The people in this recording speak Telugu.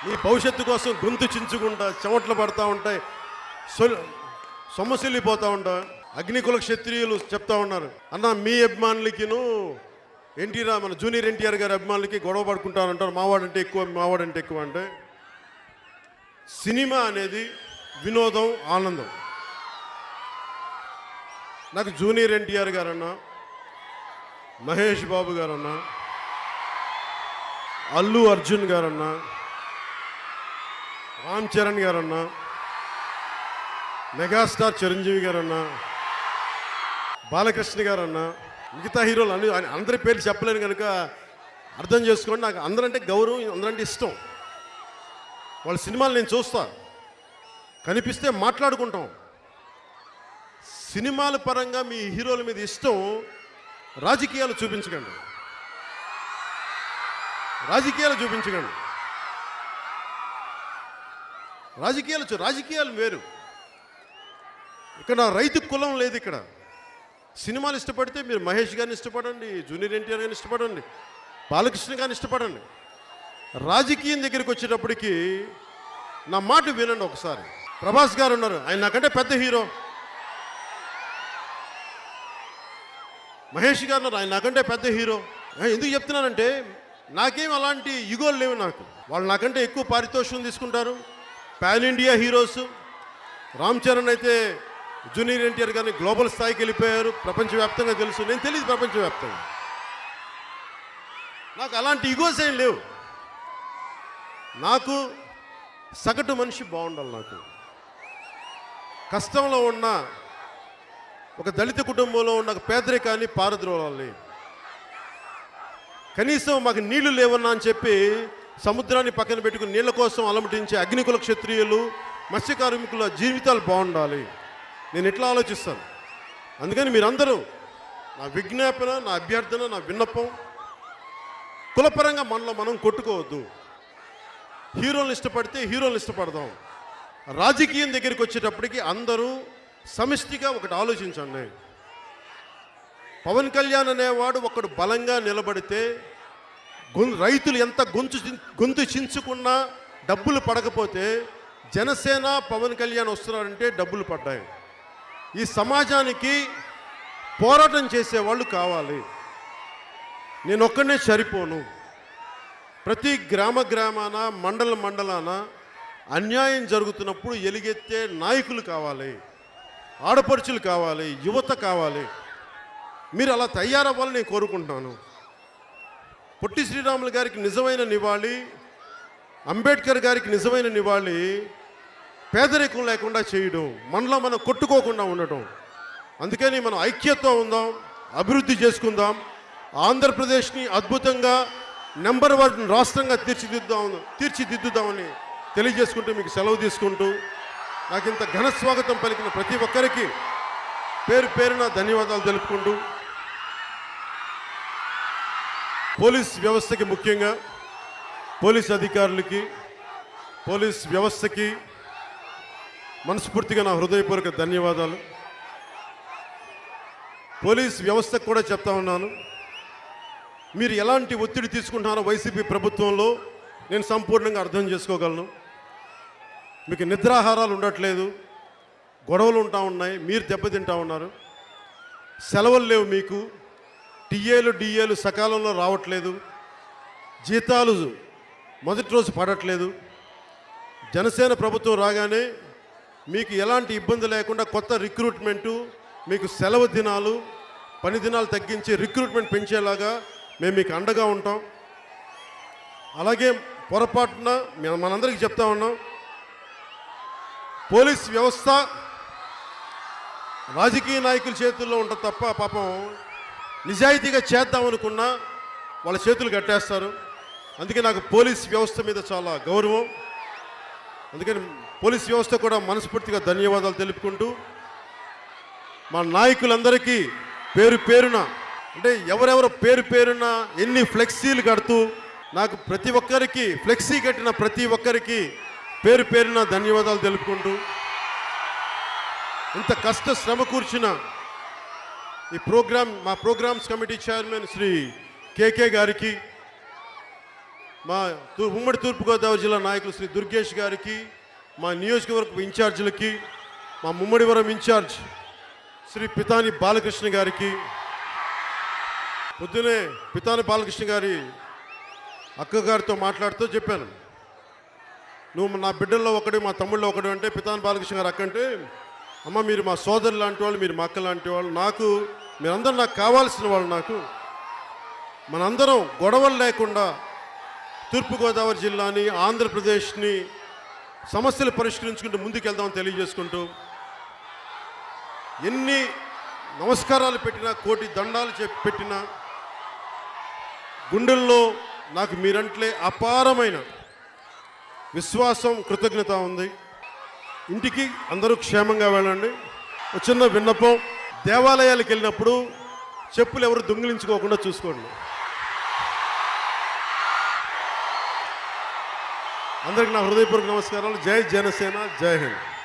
నీ భవిష్యత్తు కోసం గొంతు చించుకుంటా చెమట్లు పడతా ఉంటాయి సొల్- సొమ్మసిల్లిపోతా ఉంటా అగ్నికుల క్షత్రియులు చెప్తా ఉన్నారు అన్న మీ అభిమానులకిను ఎన్టీఆర్ మన జూనియర్ ఎన్టీఆర్ గారి అభిమానులకి గొడవ పడుకుంటారంటారు మావాడంటే ఎక్కువ మావాడంటే ఎక్కువ అంటే సినిమా అనేది వినోదం ఆనందం నాకు జూనియర్ ఎన్టీఆర్ గారన్నా మహేష్ బాబు గారన్నా అల్లు అర్జున్ గారన్నా రామ్ చరణ్ గారన్నా మెగాస్టార్ చిరంజీవి గారన్నా బాలకృష్ణ గారన్నా మిగతా హీరోలు అన్ని అన్ని- అందరి పేర్లు చెప్పలేను కనుక అర్థం చేసుకోండి నాకు అందరంటే గౌరవం అందరంటే ఇష్టం వాళ్ళ సినిమాలు నేను చూస్తా కనిపిస్తే మాట్లాడుకుంటాం సినిమాల పరంగా మీ హీరోల మీద ఇష్టం రాజకీయాలు చూపించకండి రాజకీయాలు చూపించకండి రాజకీయాలు చూ- రాజకీయాలు వేరు ఇక్కడ రైతు కులం లేదు ఇక్కడ సినిమాలు ఇష్టపడితే మీరు మహేష్ గారిని ఇష్టపడండి జూనియర్ ఎన్టీఆర్ గారిని ఇష్టపడండి బాలకృష్ణ గారిని ఇష్టపడండి రాజకీయం దగ్గరికి వచ్చేటప్పటికి నా మాట వినండి ఒకసారి ప్రభాస్ గారు ఉన్నారు ఆయన నాకంటే పెద్ద హీరో మహేష్ గారు ఉన్నారు ఆయన నాకంటే పెద్ద హీరో ఆ, ఎందుకు చెప్తున్నానంటే నాకేం అలాంటి యుగోలు లేవు నాకు వాళ్ళు నాకంటే ఎక్కువ పారితోషికం తీసుకుంటారు pan India heroes Ram Charan అయితే జూనియర్ ఎన్టీఆర్ గారిని గ్లోబల్ స్థాయికి వెళ్ళిపోయారు ప్రపంచవ్యాప్తంగా తెలుసు నేను తెలియదు ప్రపంచవ్యాప్తంగా నాకు అలాంటి ఇగోస్ ఏం లేవు నాకు సగటు మనిషి బాగుండాలి నాకు కష్టంలో ఉన్న ఒక దళిత కుటుంబంలో ఉన్న ఒక పేదరికాన్ని పారద్రోలాలి కనీసం మాకు నీళ్లు లేవన్నా అని చెప్పి సముద్రాన్ని పక్కన పెట్టుకుని నీళ్ళ కోసం అలమటించే అగ్నికుల క్షత్రియులు మత్స్య కార్మికుల జీవితాలు బాగుండాలి నేను ఇట్లా ఆలోచిస్తాను అందుకని మీరందరూ నా విజ్ఞాపన నా అభ్యర్థన నా విన్నపం కులపరంగా మనలో మనం కొట్టుకోవద్దు హీరోలను ఇష్టపడితే హీరోలను ఇష్టపడదాం రాజకీయం దగ్గరికి వచ్చేటప్పటికి అందరూ సమిష్టిగా ఒకటి ఆలోచించండి పవన్ కళ్యాణ్ అనేవాడు ఒకడు బలంగా నిలబడితే గొం రైతులు ఎంత గొంతు చిం- గొంతు చించుకున్నా డబ్బులు పడకపోతే జనసేన పవన్ కళ్యాణ్ వస్తున్నారంటే డబ్బులు పడ్డాయి ఈ సమాజానికి పోరాటం చేసేవాళ్ళు కావాలి నేను ఒక్కడనే సరిపోను ప్రతి గ్రామ గ్రామాన మండల మండలాన అన్యాయం జరుగుతున్నప్పుడు ఎలుగెత్తే నాయకులు కావాలి ఆడపడుచులు కావాలి యువత కావాలి మీరు అలా తయారవ్వాలని నేను కోరుకుంటున్నాను పొట్టి శ్రీరాములు గారికి నిజమైన నివాళి అంబేద్కర్ గారికి నిజమైన నివాళి పేదరికం లేకుండా చేయడం మనలో మనం కొట్టుకోకుండా ఉండటం అందుకని మనం ఐక్యతతో ఉందాం అభివృద్ధి చేసుకుందాం ఆంధ్రప్రదేశ్ని అద్భుతంగా నెంబర్ వన్ రాష్ట్రంగా తీర్చిదిద్దాం తీర్చిదిద్దుదామని తెలియజేసుకుంటూ మీకు సెలవు తీసుకుంటూ నాకు ఇంత ఘన స్వాగతం పలికిన ప్రతి ఒక్కరికి పేరు పేరున ధన్యవాదాలు తెలుపుకుంటూ పోలీస్ వ్యవస్థకి ముఖ్యంగా పోలీస్ అధికారులకి పోలీస్ వ్యవస్థకి మనస్ఫూర్తిగా నా హృదయపూర్వక ధన్యవాదాలు పోలీస్ వ్యవస్థకు కూడా చెప్తా ఉన్నాను మీరు ఎలాంటి ఒత్తిడి తీసుకుంటున్నారో వైసీపీ ప్రభుత్వంలో నేను సంపూర్ణంగా అర్థం చేసుకోగలను మీకు నిద్రాహారాలు ఉండట్లేదు గొడవలు ఉంటా ఉన్నాయి మీరు దెబ్బతింటా ఉన్నారు సెలవులు లేవు మీకు టీఏలు డిఏలు సకాలంలో రావట్లేదు జీతాలు మొదటి రోజు పడట్లేదు జనసేన ప్రభుత్వం రాగానే మీకు ఎలాంటి ఇబ్బంది లేకుండా కొత్త రిక్రూట్మెంటు మీకు సెలవు దినాలు పని దినాలు తగ్గించి రిక్రూట్మెంట్ పెంచేలాగా మేము మీకు అండగా ఉంటాం అలాగే పొరపాటున మేము మనందరికీ చెప్తా ఉన్నాం పోలీస్ వ్యవస్థ రాజకీయ నాయకుల చేతుల్లో ఉంటుంది తప్ప పాపం నిజాయితీగా చేద్దామనుకున్నా వాళ్ళ చేతులు కట్టేస్తారు అందుకే నాకు పోలీస్ వ్యవస్థ మీద చాలా గౌరవం అందుకని పోలీస్ వ్యవస్థ కూడా మనస్ఫూర్తిగా ధన్యవాదాలు తెలుపుకుంటూ మా నాయకులందరికీ పేరు పేరున అంటే ఎవరెవరు పేరు పేరున ఎన్ని ఫ్లెక్సీలు కడుతూ నాకు ప్రతి ఒక్కరికి ఫ్లెక్సీ కట్టిన ప్రతి ఒక్కరికి పేరు పేరున ధన్యవాదాలు తెలుపుకుంటూ ఇంత కష్ట శ్రమ కూర్చున్న ఈ ప్రోగ్రామ్ మా programs committee chairman Shri KK గారికి మా తూ- ఉమ్మడి తూర్పుగోదావరి జిల్లా నాయకులు శ్రీ దుర్గేష్ గారికి మా నియోజకవర్గ ఇన్ఛార్జీలకి మా ముమ్మడివరం ఇన్ఛార్జ్ శ్రీ పితాని బాలకృష్ణ గారికి పొద్దునే పితాని బాలకృష్ణ గారి అక్కగారితో మాట్లాడుతూ చెప్పాను నువ్వు నా బిడ్డల్లో ఒకటి మా తమ్ముళ్ళలో ఒకటి అంటే పితాని బాలకృష్ణ గారు అక్క అంటే అమ్మ మీరు మా సోదరు లాంటి వాళ్ళు మీరు మా అక్క లాంటి వాళ్ళు నాకు మీరందరూ నాకు కావాల్సిన వాళ్ళు నాకు మనందరం గొడవలు లేకుండా తూర్పుగోదావరి జిల్లాని ఆంధ్రప్రదేశ్ని సమస్యలు పరిష్కరించుకుంటూ ముందుకెళ్దామని తెలియజేసుకుంటూ ఎన్ని నమస్కారాలు పెట్టినా కోటి దండాలు చెప్పి పెట్టినా గుండెల్లో నాకు మీరంట్లే అపారమైన విశ్వాసం కృతజ్ఞత ఉంది ఇంటికి అందరూ క్షేమంగా వెళ్ళండి ఒక చిన్న విన్నపం దేవాలయాలకు వెళ్ళినప్పుడు చెప్పులు ఎవరు దొంగిలించుకోకుండా చూసుకోండి అందరికి నా హృదయపూర్వక నమస్కారాలు జై జనసేన జై హింద్